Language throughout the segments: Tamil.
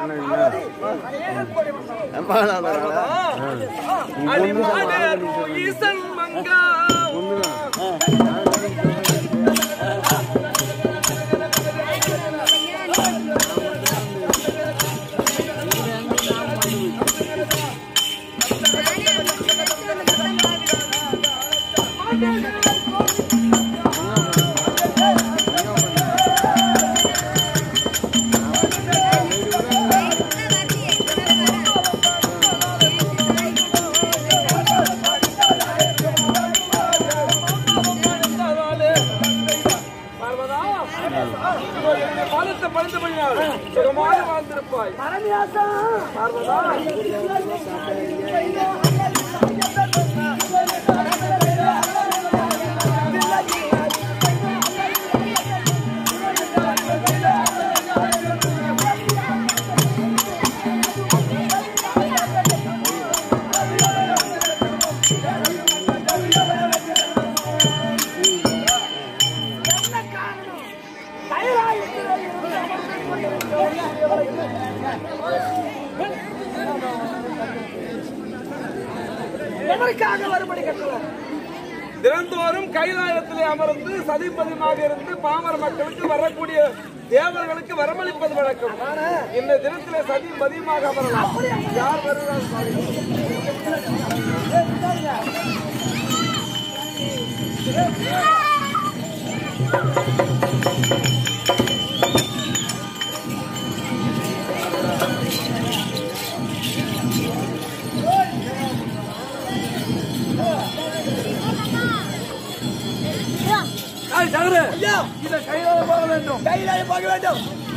அடிமாடு ஈசன் மங்கா பார்வதா என்னுடைய பாதத்தை பணிந்து பண்ணினாள் சுகமாக வாழ்ந்திருப்பாய் பார்வதா எதற்காக வரும்படி கட்டல தினந்தோறும் கைலாயத்திலே அமர்ந்து சதிபதிமாக இருந்து பாமர மக்களுக்கு வரக்கூடிய தேவர்களுக்கு வரமளிப்பது வழக்கம் இந்த தினத்திலே சதி பதியமாக அமரலாம் யார் வருகிறார் பாருங்கள். ஏய், சகரு, இதை கையால போக வேண்டும் கையிலாய போக வேண்டும்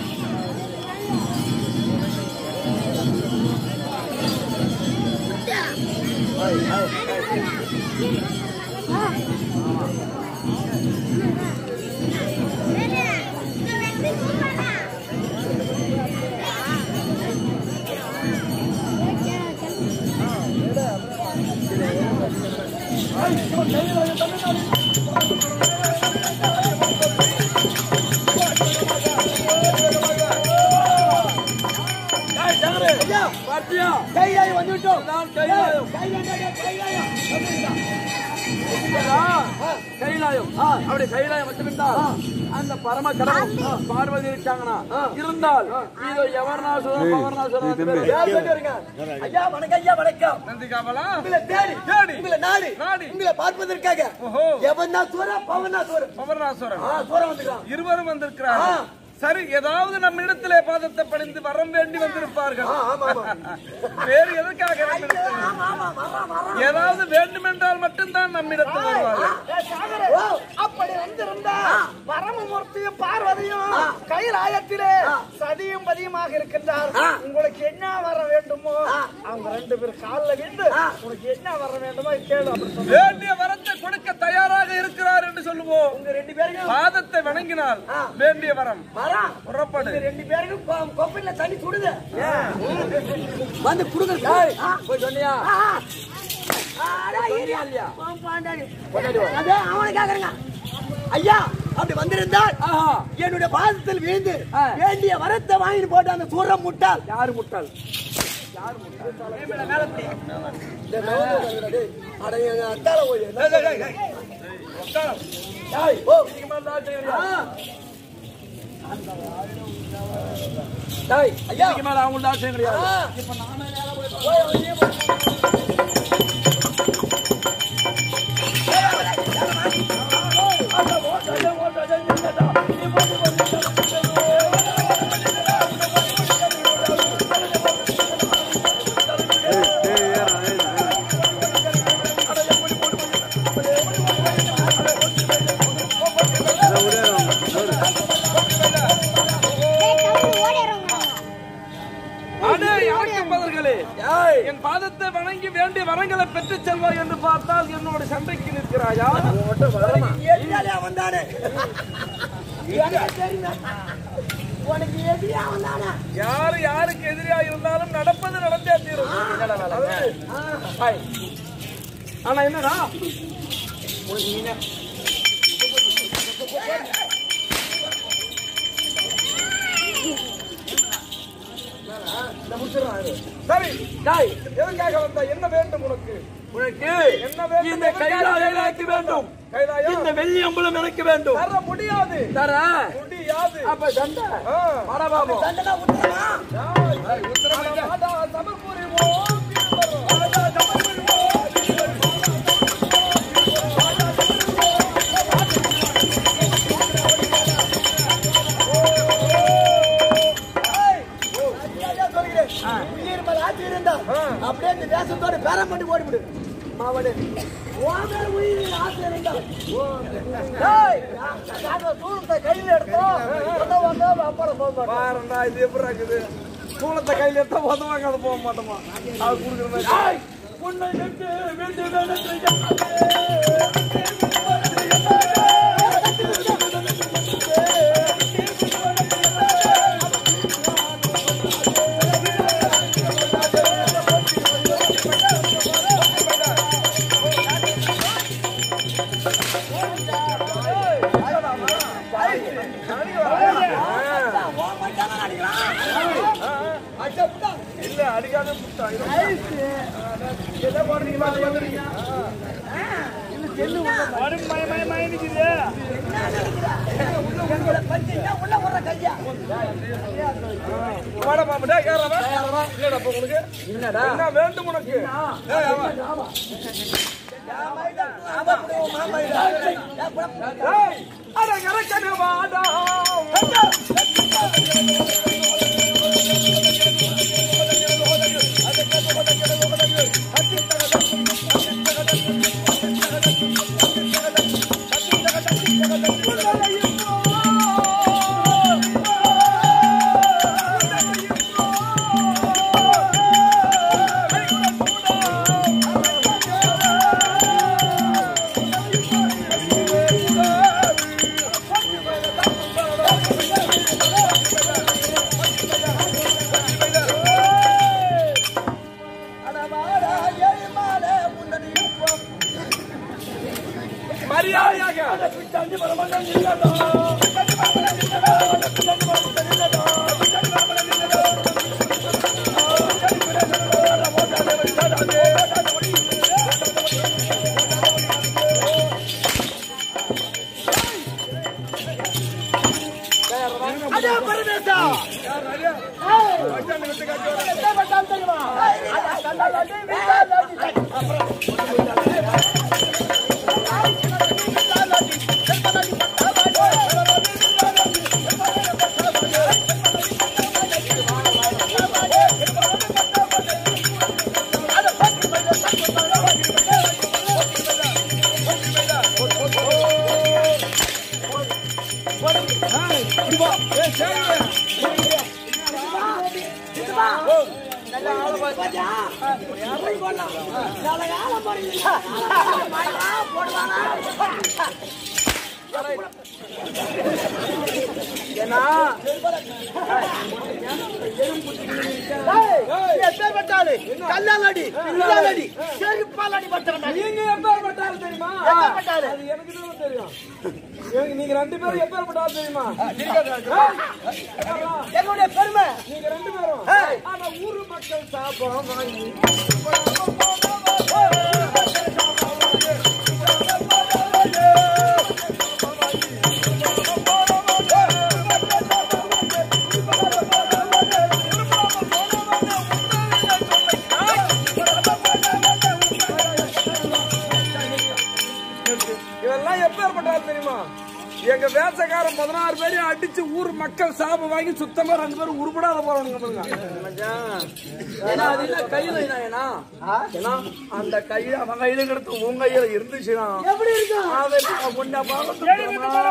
ஏய், சகரு, ஐயா பாத்தியா? கையிலாய வந்து விட்டோம் நான் கைலாயம். கையிலாய கையிலாயம் இல்லையா? கைலாயம் அப்படி கைலாயம் மட்டுமிருந்தால் அந்த பரம கடவுள் பார்வதி இருக்காங்கண்ணா இருந்தால் இதோ எவர்நாசுரம் பவர்நாசுரம் யார் சொல்லுங்க ஐயா வணக்கம் ஐயா வணக்கம் நந்தி காவலா உங்களை தேடி தேடி. உங்களை நாடி நாடி. உங்களை பார்ப்பதற்காக ஓஹோ. எவன் தான் சூரம் பவன் தான் சூரம் பவர்நாசுரன் ஆ சூரம் வந்துக்கலாம் இருவரும் வந்திருக்கிறார்கள் சரி ஏதாவது நம்ம இடத்திலே பாதத்தை பணிந்து வரம் வேண்டி வந்திருப்பார்கள் ஆமா ஆமா வேறு எதற்காக நம்மிடத்தில் ஏதாவது வேண்டுமென்றால் மட்டும்தான் நம்மிடத்தில் வருவார்கள் ஓ, அப்படி வந்திருந்தா பரமமூர்த்தியும் பார்வதியும் கைலாயத்திலே சதியும் பதியுமாக இருக்கின்றார் உங்களுக்கு என்ன வர வேண்டுமோ அவங்க ரெண்டு பேரும் காலில் விழுந்து உங்களுக்கு என்ன வர வேண்டுமோ கேளு அப்படி சொல்லு வேண்டிய வரத்தை கொடுக்க தயாராக இருக்கிறார் என்று சொல்லுவோம் உங்க ரெண்டு பேருக்கும் பாதத்தை வணங்கினால் வேண்டிய வரம் வரா புறப்படு உங்க ரெண்டு பேருக்கும் கொ- கொப்பையில தண்ணி சுடுது வந்து குடுங்க போய் சொன்னியா அவனுக்காக ஐயா அப்படி வந்திருந்தால் ஆஹா என்னுடைய பாதத்தில் விழுந்து ஆ. வேண்டிய வரத்தை வாங்கிட்டு போட்டு அந்த சூரம் முட்டாள் யாரு முட்டாள் இந்த நவம்பர் வருதுடா டேய். அட, எங்க அத்தால போய் என்ன ஏய், ஓ. ஆ. டேய், ஐயா. இதுக்கு மேல அவங்கள்ட்ட ஆசையம் கிடையாது ஆ. போய் அவனையே போய். அடே யாக்கப்பதர்களே என் பாதத்தை வணங்கி வேண்டிய வரங்களை பெற்றுச் செல்வாய் என்று பார்த்தால் என்னோட சண்டைக்கு நிற்கிறாயா எதிராளியா வந்தானே எனக்கு தெரியுமே. உனக்கு எதிரியா வந்தானே யாரு யாருக்கு எதிரியா இருந்தாலும் நடப்பது நடந்தே தீரும் என்னடா வேலை? ஹாய். ஆனா என்னடா உனக்கு நீங்க சரி டேய், எதுக்காக வந்த என்ன வேண்டும் உனக்கு உனக்கு என்ன வேண்டும்? இந்த கைலாயம் எனக்கு வேண்டும் கைலாயம் இந்த வெள்ளி அம்பலம் எனக்கு வேண்டும் தர முடியாது தர முடியாது அப்ப சண்டை ஆ. வாடா பாபு தண்டனா விட்டுருமா ஏய், உத்தரவு மாதா சமர் புரிவோம் திருவருவோம். மாதா சமர் புரிவோம் திருவருவோம். சரியா சொல்கிறேன். உயிர் மேல ஆட்சி இருந்தா, அப்படியே இந்த தேசத்தோட பேரம் பண்ணி ஓடிவிடு. மாவடு. உன் மேல உயிர் ஆசை இருந்தா, டேய், நாங்க சூரத்தை கையில எடுத்தோம். வந்தா வந்தா, அப்புறம் போக மாட்டோம். பாருடா, இது எப்படி இருக்குது சூளத்தை கையில எடுத்தா உதவாங்க அது போக மாட்டோமா அது குடுக்குற மாதிரி டேய், உன்னை விட்டு விட்டு விட்டு உன் மட்டும் தான் அடிக்கிறான். அச்சா, புட்டா. இல்ல அடிக்காத புட்டா எதை போடுறீங்களா அது வந்துருங்க எங்களை பத்தி என்ன உள்ள விடுற கையா? வாடா மாமடா ஏறவா இல்லடா அப்ப உனக்கு என்னடா என்ன வேண்டும் உனக்கு ஏய், அவன். ஏய், அட கரக்கன வாடா மரியாதையாக அடே பரமேசா மச்சான் விட்டு காட்டு வர. என்ன பண்ணாலும் தெரியுமா ஏன்னா கல்லாலடி பில்லாலடி செருப்பாலடி பட்டவன் நீங்க எப்பேற்பட்டாலும் தெரியுமா எப்பேற்பட்டாரு? அது எனக்கு தான் தெரியும் எனக்கு- நீங்க ரெண்டு பேரும் எப்பேற்பட்டாலும் தெரியுமா என்னுடைய பெருமை நீங்க ரெண்டு பேரும் ஏய். ஆனா ஊரு மக்கள் சாப்பிடும் வாங்கி இதெல்லாம் எப்பேற்பட்டாலும் தெரியுமா எங்க வேசக்காரன் பதினாறு பேரையும் அடிச்சு ஊர் மக்கள் சாபம் வாங்கி சுத்தமா ரெண்டு பேரும் உருப்படாத போறானுங்க பாருங்க ஏன்னா அது என்ன கையில ஏன்னா ஏன்னா அந்த கையில அவன் கையில கிடத்து உன் கையில இருந்துச்சுன்னா எப்படி இருக்கும் அதை உன்னை பார்க்கறதுக்கு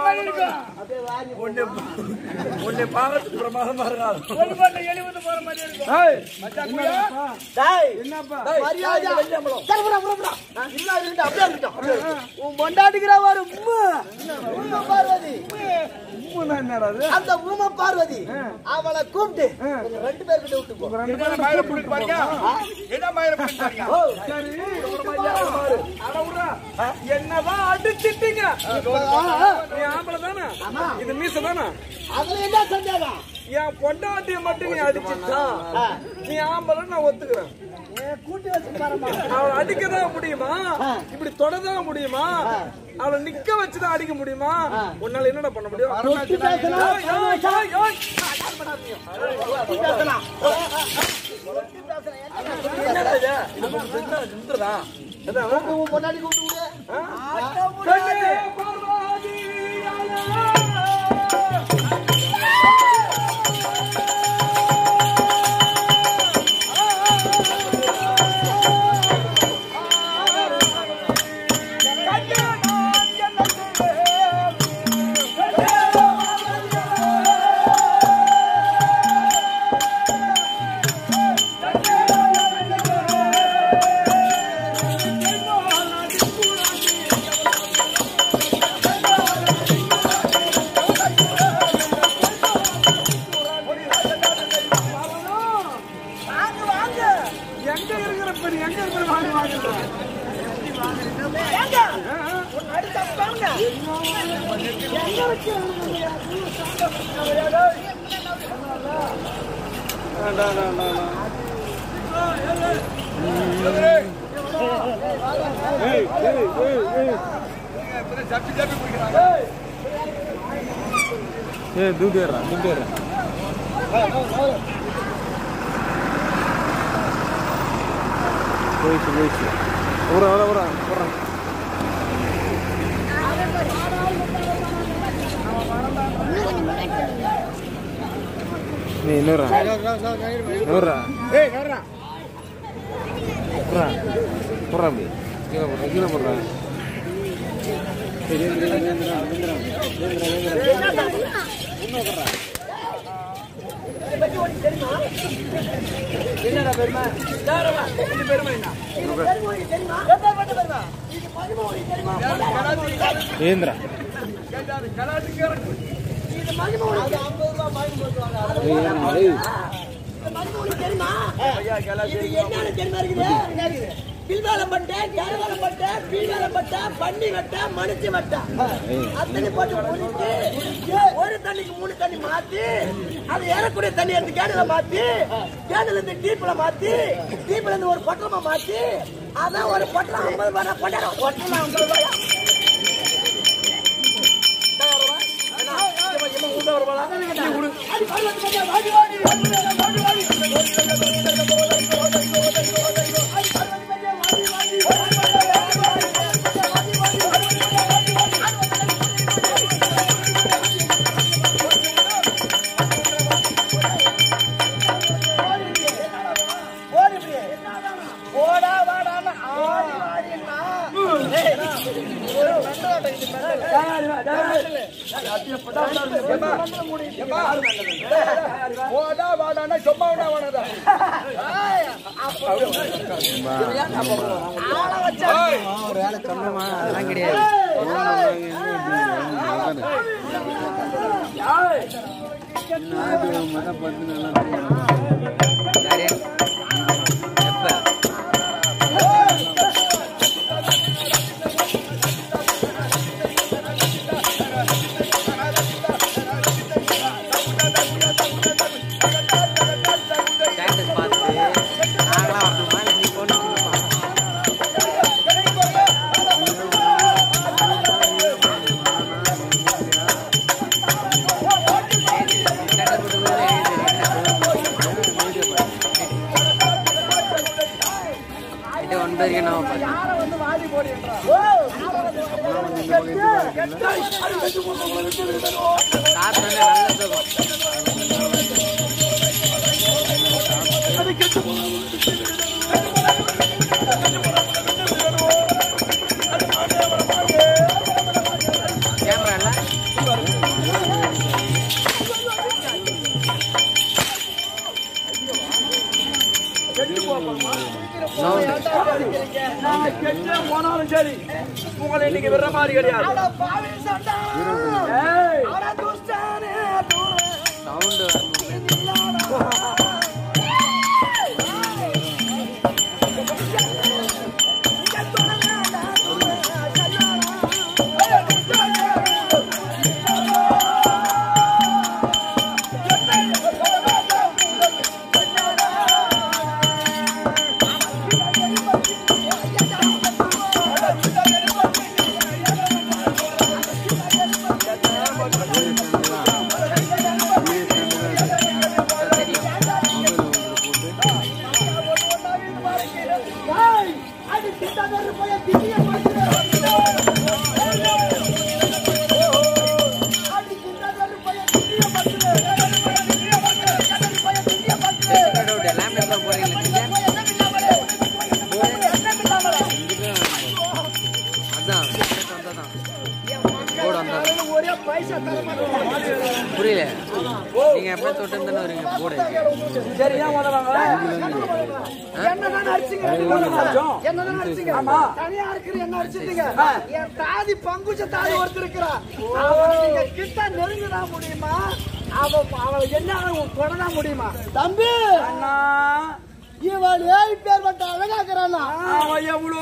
உன்னை உன்னை பார்க்கறதுக்கு பிரமாதமா இருக்காது ஏய், மச்சான் குடியா? டேய் என்னப்பா மரியாதை சரி, விடா, விடா, விடா. இல்ல, அது இருக்கட்டும், அப்படியே இருக்கட்டும், அப்படியே இருக்கட்டும். உன் பொண்டாட்டிக்கிற ஒரு உம்மு. உம்மு பார்வதி உப்புன்னா என்னடா அது? அந்த ஊம பார்வதி அவளை கூப்பிட்டு கொஞ்சம் ரெண்டு பேர்கிட்ட விட்டு போ ரெண்டு பேரும் மயிலை புடிக்க பாருங்க. என்ன மயிரம் சரியா சரி, அப்புறமா ஐயா, பாரு. அட விட்றா. என்னதான் அடிச்சிட்டீங்க நீ ஆம்பளை தானே இது மீச தானே அதுல என்ன சந்தேகம் என் பொண்டாட்டிய மட்டும் நீ அடிச்சுட்டா நீ ஆம்பளை நான் ஒத்துக்கிறேன் கூட்டி வச்சு பாருமா அவளை அடிக்கதான் முடியுமா இப்படி தொடதான் முடியுமா அவளை நிக்க வச்சுதான் அடிக்க முடியுமா உன்னால என்னடா பண்ண முடியும் தொட்டு பேசலாம். ஏய், ஏய், ஏய், ஏய். பேசலாம் என்னடா இது? இது கொஞ்சம் நின்றா, நின்றுடா. எதா? உன் பொண்டாட்டி கூப்பிட்டு விடு. கண்ணே பார்வதியாலே. எங்க இருக்கிற பெண் எங்க இருக்கிற வாங்கி வாங்கிடுறேன் ஏ தூக்கிடுறா தூக்கிடுறா போயிடுச்சு போயிடுச்சு ஒரு வர வர போடுறேன் நீ இன்னொரு இன்னொரு ஏய் நடுறா போடுறா போடுறா அப்படி கீழே போடுறேன் கீழே போடுறேன் என்னடா பெருமை யாரவா ரெண்டு பெருமை என்ன ஏந்திரா இது என்னன்னு தெரியுமா இருக்குது? பில்வேலம் பட்ட, கேரவேலம் பட்ட, பீவேலம் பட்ட, பன்னி வெட்ட, மனுச்சி வெட்ட. அத்தனை போட்டு குடிச்சு, ஒரு தண்ணிக்கு மூணு தண்ணி மாத்தி அது ஏறக்கூடிய தண்ணி எடுத்து கேடல மாத்தி கேடல இருந்து டீப்ல மாத்தி டீப்ல இருந்து ஒரு பொட்டலமா மாத்தி அதான் ஒரு பொட்டலம் ஐம்பது ரூபாய் பொட்டலம் பொட்டலம் ஐம்பது ரூபாய் போடா வாடான்னு ஆடி வாடின்னா ஏய், ஒரு மெண்டலாட்டம் இது மெண்டல். போடா வாடான்னா சும்மா விடா வாடாதா ஏய், அப்போ ஆளை வச்சா ஒரு வேலை சொன்னமா அதெல்லாம் கிடையாது யாரை வந்து வாடி போடுன்றா நான் கெட்டே போனாலும் சரி உங்களை இன்னைக்கு விடுற மாதிரி கிடையாது அட பாவி சண்டா ஏய், அட துஷ்டனே தூரம் சவுண்டு அதான் போடு வந்தா ஒரே பைசா தர மாட்டேன் புரியல நீங்க எப்ப தொட்டு தானே வரீங்க போடு சரி ஏன் உதவாங்க என்னதான் அடிச்சீங்க என்னதான் அடிச்சீங்க ஆமா. தனியா இருக்கிற என்ன அடிச்சிட்டீங்க என் தாதி பங்குச்ச தாதி ஒருத்தர் இருக்கிறா அவன் நீங்க கிட்ட நெருங்கதான் முடியுமா அவ அவ என்ன தொடதான் முடியுமா தம்பி அண்ணா இவன் ஏழு பேர் மட்டும் அழகாக்குறானா அவன் எவ்வளோ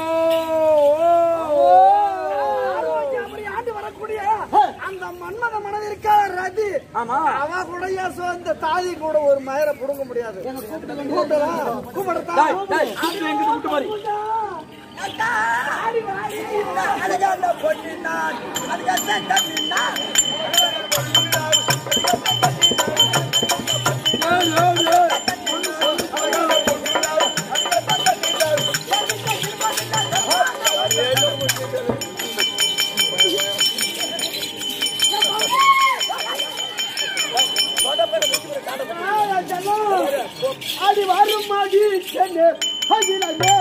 ஆரோக்கியம் அப்படி ஆண்டு வரக்கூடிய அந்த மன்மத மனதில் இருக்க ரதி ஆமா அவ கூட ஏன் சொந்த தாதி கூட ஒரு மயரை புடுங்க முடியாது கூப்பிடலாம் கூப்பிடத்தா டேய், டேய், கூப்பிட்டு எங்கிட்டு விட்டு மாதிரி அடி வரும் அடி சென்னு அகிலமே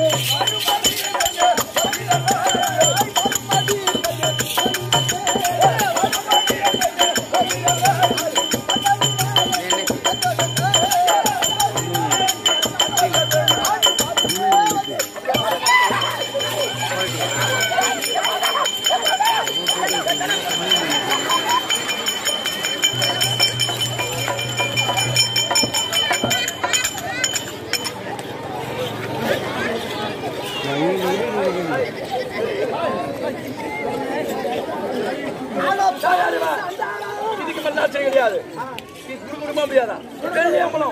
இதுக்கு மேல ஆச்சரியம் கிடையாது நீ குடு குடுமா முடியாதா கல்யாணம்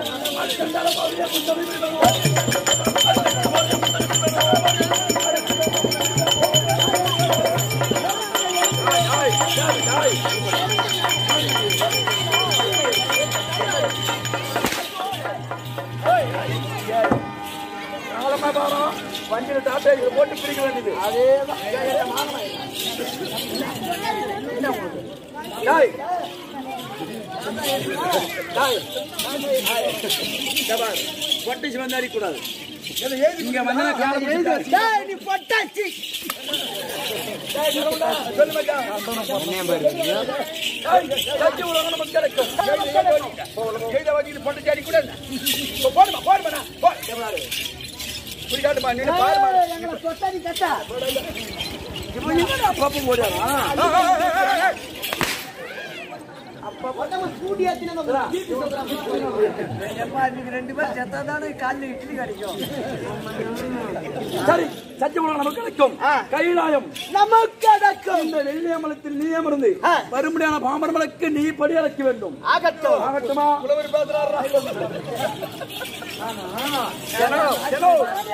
காலமா பாரம் வண்டியில டாட்டா இதை போட்டு பிடிக்க வேண்டியது அதேதான் டேய். டேய். ஜபார், பொட்டிச்சு வந்து அடிக்கக்கூடாது இங்க வந்தா காலை பிடிச்சு டேய், நீ பொட்டாச்சி சொல்லு மச்சான். டேய், சச்சி உலகம் நமக்கு கிடைக்கும். கையில வச்சுக்கிட்டு பொட்டிச்சு அடிக்கக்கூடாது. இப்போ போடுமா, போடுமா நான். போ, ஜபாரு. குடிக்காட்டுமா, நின்னு பாருமா. எங்களை சொத்தாடி கட்டா இவன் என்னடா பாப்பு போடுறானா? மொத்தமா ஸ்கூட்டி ஏத்தினா ரெண்டு பேரும் செத்தாதானே காலையில் இட்லி கிடைக்கும் சரி சத்திய உலகம் நமக்கு கிடைக்கும் கைலாயம் நமக்கு அடக்கம் இந்த நெல்லியமலத்தில் நீ அமர்ந்து மறுபடியான பாமரமலுக்கு நீ படி அழைக்க வேண்டும் ஆகட்டும் ஆகட்டுமா புலவர் பேசுறாரா செலோ, செலோ.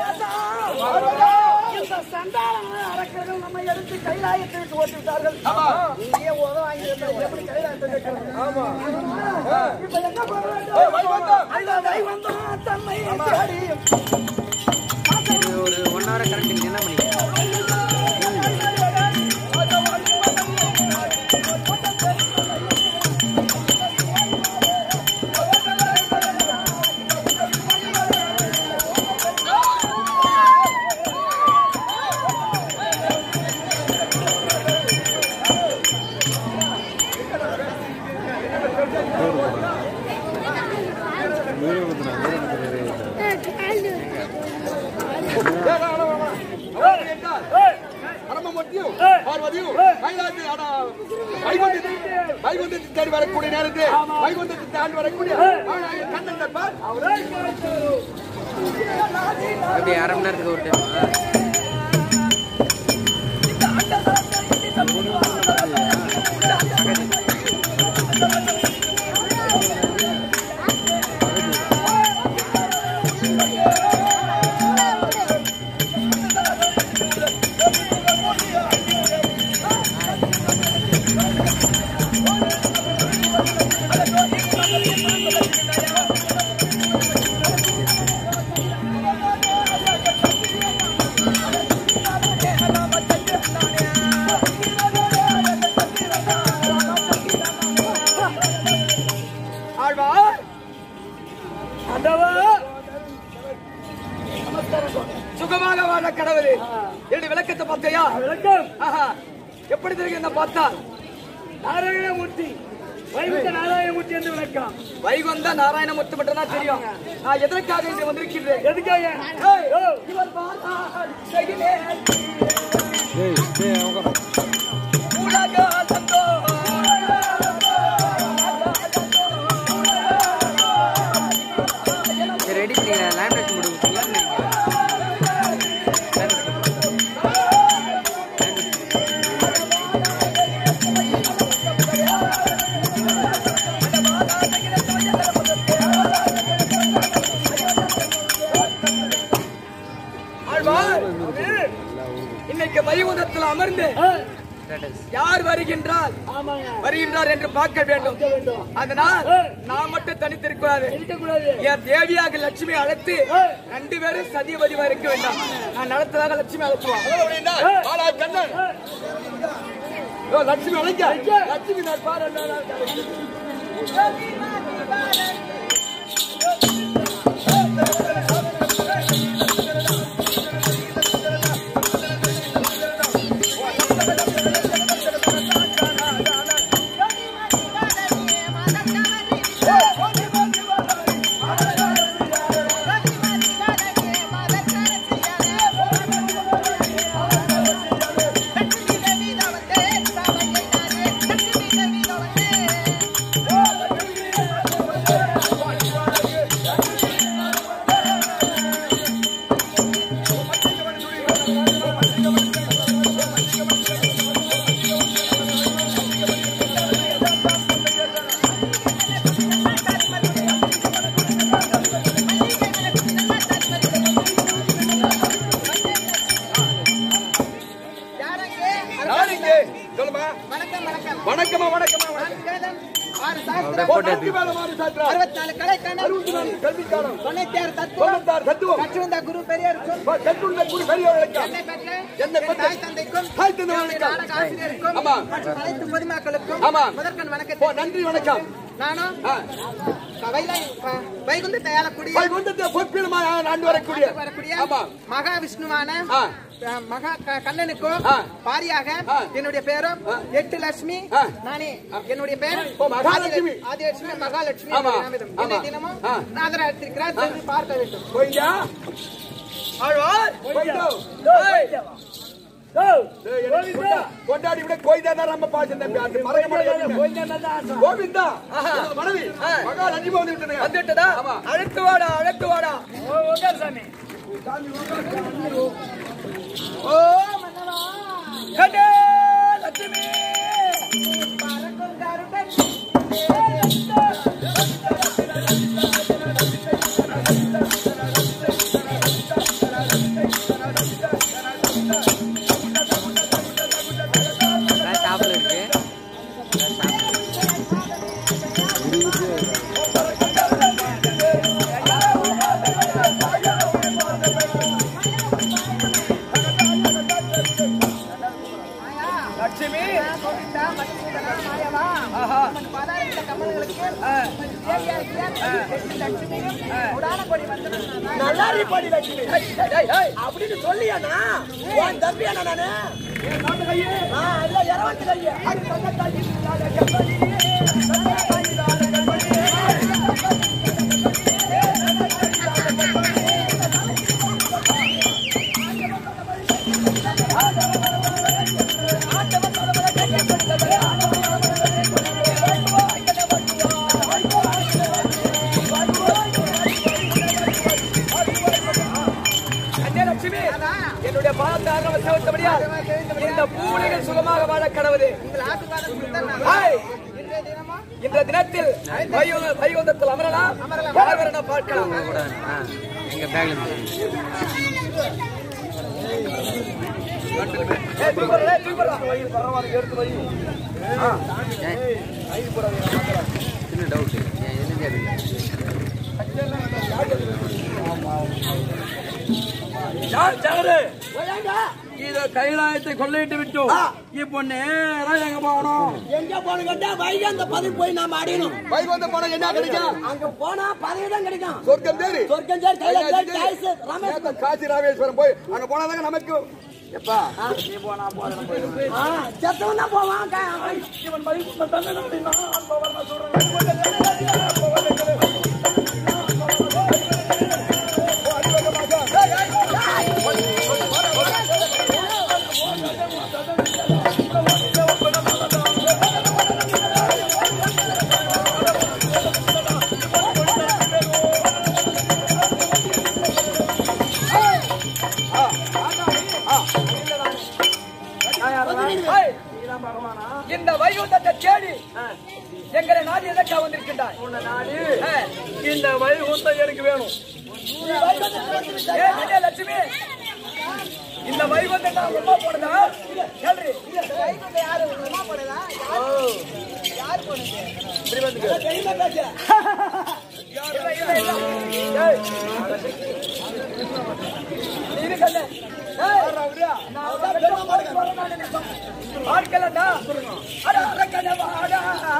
இந்த சண்டாள அரக்கர்கள் நம்ம எடுத்து கைலாயத்தை விட்டு ஓட்டி விட்டார்கள் இங்கே உதவ வாங்கியிருந்தா எப்படி கைலாயத்தை கேட்கறது ஆமா இப்ப என்ன பண்ண வேண்டும்? ஏய், வைகுண்டம். ஐயா, வைகுண்டம் தன்னை தேடி இது ஒரு ஒன் ஹவர் கரண்ட் என்ன பண்ணி தேடி வரக்கூடிய நேரத்தில் வைகுண்டத்தை தாண்டி வரக்கூடிய ஆனாய கண்ணன் தப்பார் அப்படி அரை மணி நேரத்துக்கு ஒரு டைம் ஆழ்வார் ஆண்டவா சுகமாக வாழ கடவுளே என்னுடைய விளக்கத்தை பார்த்தையா விளக்கம் ஆஹா எப்படி தெரியும் என்ன பார்த்தா நாராயணமூர்த்தி வைகுண்ட நாராயணமூர்த்தி என்று விளக்கம் வைகுந்த நாராயணமூர்த்தி மட்டும் தான் தெரியும் நான் எதற்காக இன்று வந்திருக்கிறேன் எதுக்காக ஏய், ஓ, இவர் பாராள் செய்திலே டேய் டேய் அவங்க உலக தந்தோ ரெடி பண்ணீங்க லேமினேஷன் போட்டு கொடுத்தீங்களா ஆழ்வார் இன்னைக்கு வைகுந்தத்தில் அமர்ந்து யார் வருகின்றார் ஆமாங்க வருகின்றார் என்று பார்க்க வேண்டும் வேண்டும் அதனால் நான் மட்டும் தனித்திருக்கூடாது இருக்கக்கூடாது என் தேவியாக லட்சுமி அழைத்து ரெண்டு பேரும் சதிபதிவா இருக்க வேண்டாம் நான் நடத்ததாக லட்சுமி அழைச்சுவான் லட்சுமி அழைக்க லட்சுமி நான் பாரு சொல்லுமா வணக்கம் வணக்கம் வணக்கமா வணக்கமா நான் வேதம் ஆறு சாஸ்திரம் வணக்கம் மேல மாறு சாத்திரா அறுபத்தி நாலு கலை கணம் அறுபத்தி நாலு கல்விக்காலம் தொண்ணூத்தி ஆறு தத்துவம் தொண்ணூத்தாறு தத்துவம் கற்றுவந்த குரு பெரியார் சொல் கற்றுள்ள குடி பெரியவர்களுக்கு என்னை பெற்ற என்னை பெற்ற தாய் தந்தைக்கும் தாய் தந்தை என்னுடைய வணக்கம். நாடக ஆசிரியருக்கும் ஆமா. மற்றும் அனைத்து பொதுமக்களுக்கும் ஆமா. முதற்கண் ஓ வணக்கத்தை நன்றி வணக்கம் நானும் ஆ. வைலை வைகுந்த தயாளக்கூடிய வைகுண்டத்தை பொற்பிலுமா ஆண்டு வரக்கூடிய வரக்கூடிய ஆமா மகாவிஷ்ணுவான ஆ. அஹ், மகா க- கண்ணனுக்கும் ஆ. பாரியாக ஆ. என்னுடைய பேரும் ஆ. எட்டு லட்சுமி ஆ. நானே என்னுடைய பேர் ஓ, மகாலட்சுமி. ஆதி- ஆதிலட்சுமி மகாலட்சுமி ஆமா. என்னுடைய நாமதம். ஆமா. இன்றைய தினமும் ஆ. நாதர் அழைத்திருக்கிறார் சென்று பார்க்க வேண்டும் போய்யா ஆழ்வார் போய்ட்டோம். ஓ, டேய், எனக்கு கொண்டா- கொண்டாடி விட கோயிந்தா தான் நம்ம பாட்டு தம்பி அது மறக்க மாட்டேன் கோவிந்தா தான் ஆசை. கோவிந்தா என்னோட மனைவி மகா லட்சுமி வந்து விட்டது வந்துட்டதா ஆமா அழைத்து வாடா அழைத்து வாடா ஓ, உட்கார் சாமி ஓ மன்னவா கண்டே லட்சுமி பறக்கும் கருடன் ஷாப்ல இருக்கு லட்சுமி கோவிந்தா மதுசூதனா மாயவா ஆஹா உமது பாதாரவிந்த கமலங்களுக்கு உமது தேவியாகிய எட்டு லட்சுமியும் உடான கொடி வந்தவர்களான நல்லா இருப்பாடி லட்சுமி அப்படின்னு சொல்லியானா உன் தம்பியானா நானு ஆ, இல்ல, இரவத்து கையே. அது தங்கத்தாய் இல்லாத கம்பளி. தங்கத்தாய் இல்லாத கம்பளி. கண்டே லட்சுமி என்னுடைய பாதத்தாக வசவத்தபடியால் இந்த பூனைகள் சுகமாக வாழ கடவுது உங்கள் ஆசீர்வாதம் கொடுத்த நான் ஹாய் இன்றைய தினமும் இந்த தினத்தில் வைகுந்த- வைகுந்தத்தில் அமரலாம் யார் வேணா பார்க்கலாம் கூட ஆ எங்க பேக்ல இருந்து ஏய், தூக்குறா, ஏய், தூக்குறா. சின்ன டவுட் என்ன கேட்குங்க யார் ஜாகரு? ஓயாங்க. இதோ கைலாயத்தை கொள்ளையிட்டு விட்டோம் இப்போ நேரா எங்க போகணும் எங்க போன கேட்டா வைகாந்த பதவி போய் நாம அடையணும் வைகுந்த போனா என்ன கிடைக்கும் அங்க போனா பதவி தான் கிடைக்கும் சொர்க்கம் தேடி சொர்க்கம் சார் கைலாசம் கைஸ் ரமேஷ் நேத்து காசி ராமேஸ்வரம் போய் அங்க போனாதாங்க நமக்கு எப்பா நீ போனா போறேன் போயிடுவேன் ஆ செத்தவன் தான் போவான் க- இவன் வைகுண்ட தன்னை நம்பி நான் போவேன் நான் சொல்றேன் ஏய், நீதான் பகவானா இந்த வைகுந்தத்தை தேடி எங்களை நாடு எதற்கா வந்திருக்கின்றாய் உன்னை நாடி இந்த வைகுண்டம் எனக்கு வேணும் ஏ விஜயலட்சுமி இந்த வைகுந்தத்தை நான் உமா போடுதா கேள்வி ஆட்களண்டா அட அரக்கனவாடா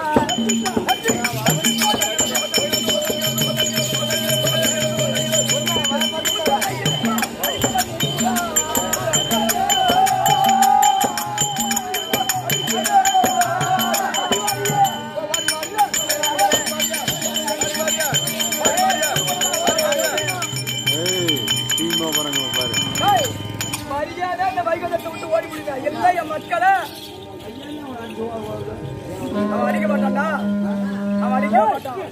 ஏய், மரியாதை இந்த வைகுந்தத்தை விட்டு ஓடி முடியுங்க எல்லாம் என் மக்களை அவன் அடிக்க மாட்டான்டா அவன் அடிக்க மாட்டான்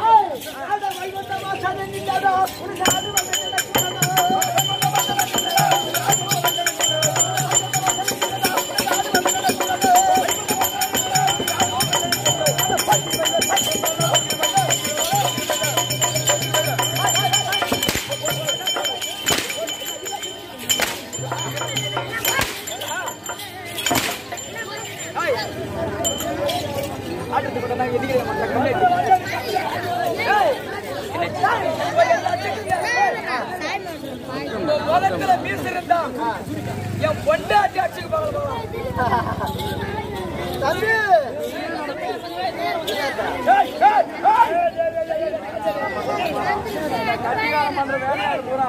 ஆட்டத்துக்கு கூட நாங்க எதிர்க்க மாட்டோம் கம்மியாச்சு. ஏய், இந்த உலகத்துல மீசு இருந்தா என் பொண்டாட்டி அடிச்சுக்கு பார்க்கலாம் கட்டிக்காரம் பண்ற வேலையா இருக்கு பூரா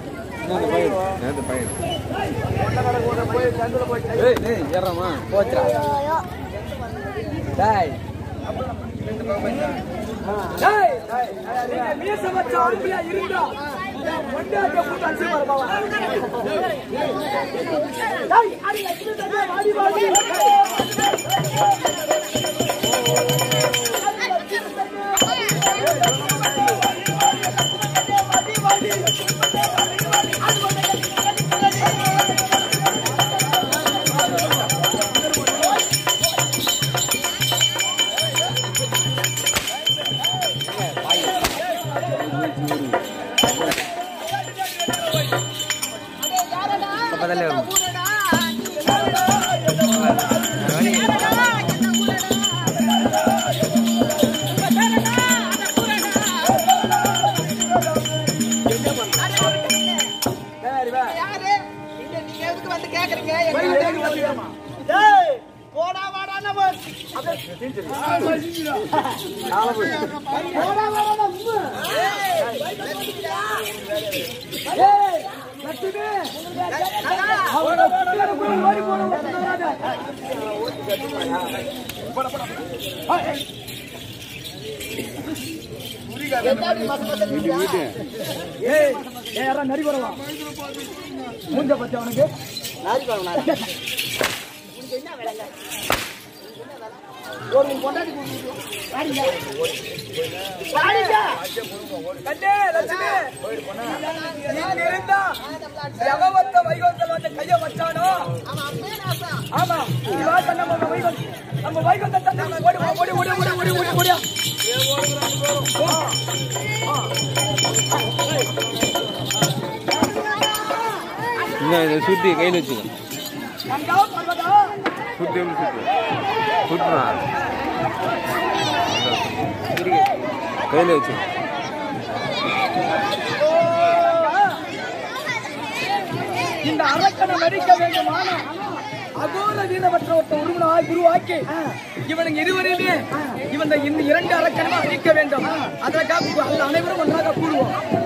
போய் சந்தில போய் கை- டேய், நீங்க மீச வச்ச ஆம்பளையா இருந்தா என் பொண்டாட்டியை போட்டு அடிச்சுக்கு பார்க்கலாம் டேய், அடி, அடி, அடி, வாடி, வாடி. டேய், போடா வாடான்னு போய். போடா வாடான்னு உம்மு. ஏய், லட்சுமி. அவனை குட்டியோட கூட ஓடி போன ஒருத்தன் வராத. ஏய், ஏய், யாரா நரி வரவா மூஞ்ச பத்தி அவனுக்கு கண்ணே, லட்சுமி. இங்க இருந்தா எவன் வைகுந்தல் வந்து கைய வச்சானோ ஆமா இவா தன்னை நம்ம வைகுந்த நம்ம வைகுந்த தன்னை ஓடி ஓடி ஓடி ஓடி ஓடி ஓடி ஓடியா இதை சுத்தி கையில் வச்சுக்க கங்கா பர்வதா சுத்தி வந்து சுத்தி சுட்டுறா கையில் வச்சு இந்த அரக்கணம் அடிக்க வேண்டுமான அகோர வீரமற்ற ஒருத்த உருவனாய் குருவாக்கி இவனுக்கு இருவரையுமே இவன் இந்த இரண்டு அரக்கணமா அழிக்க வேண்டும் அதற்காக அல்ல அனைவரும் ஒன்றாக கூடுவோம்